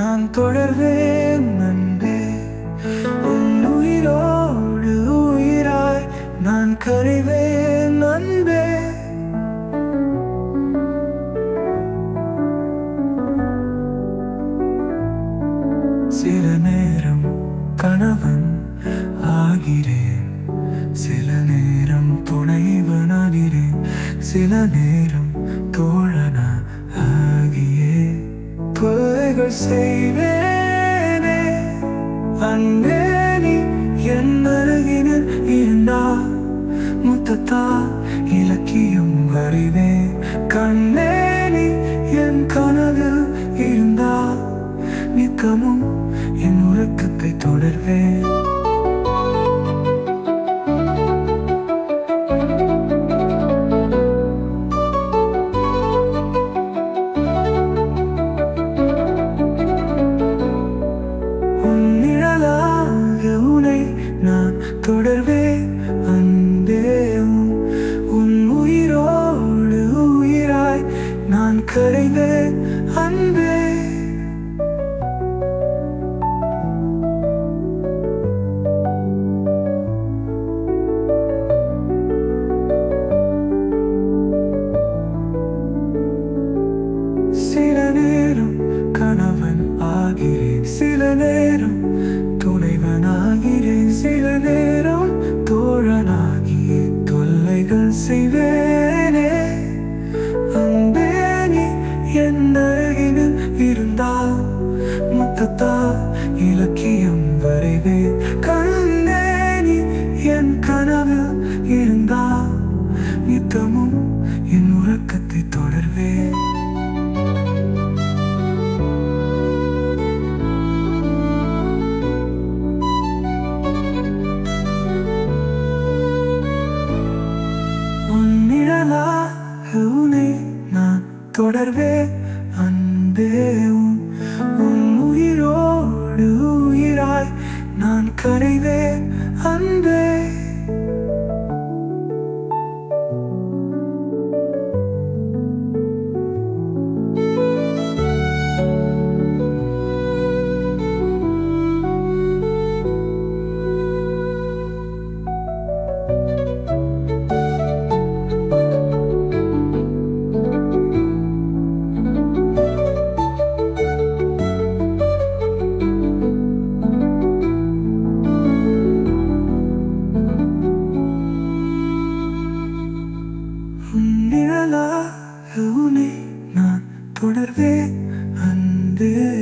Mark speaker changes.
Speaker 1: நான் தொடர்வேன் அன்பே உன் உயிரோடு உயிராய் நான் கரைவேன் அன்பே சில நேரம் கணவன் ஆகிறேன் சில நேரம் துணைவனாகிறேன் சில நேரம் தோழனா ஆகியே தொல்லைகள் செய்வேனே அன்பே நீ என் அருகினில் இருந்தால் முத்தத்தா இலக்கியம் வரிவேன் கண்ணே நீ என் கனவில் இருந்தால் நித்தமும் என் உறக்கத்தை தொடர்வேன் உன் நிழலாக உனை நான் தொடர்வேன் அன்பே உன் உன் உயிரோடு உயிராய் நான் கரைவேன் அன்பே சில நேரம் கணவன் ஆகிறேன் சில நேரம் துணைவன் ஆகிறேன் சில நேரம் தோழனாகிய தொல்லைகள் செய்வேனே அன்பே நீ என் அருகினில் இருந்தால் முத்தத்தால் இலக்கியம் வரைவேன் கண்ணே நீ என் கனவில் இருந்தால் நித்தமும் என் உறக்கத்தை தொடர்வேன் உன் நிழலாக உன்னை நான் தொடர்வேன் அன்பே உன் உன் உயிரோடு உயிராய் நான் கரைவேன் அன்பே உன் நிழலாக உன்னை நான் தொடர்வேன் அன்பே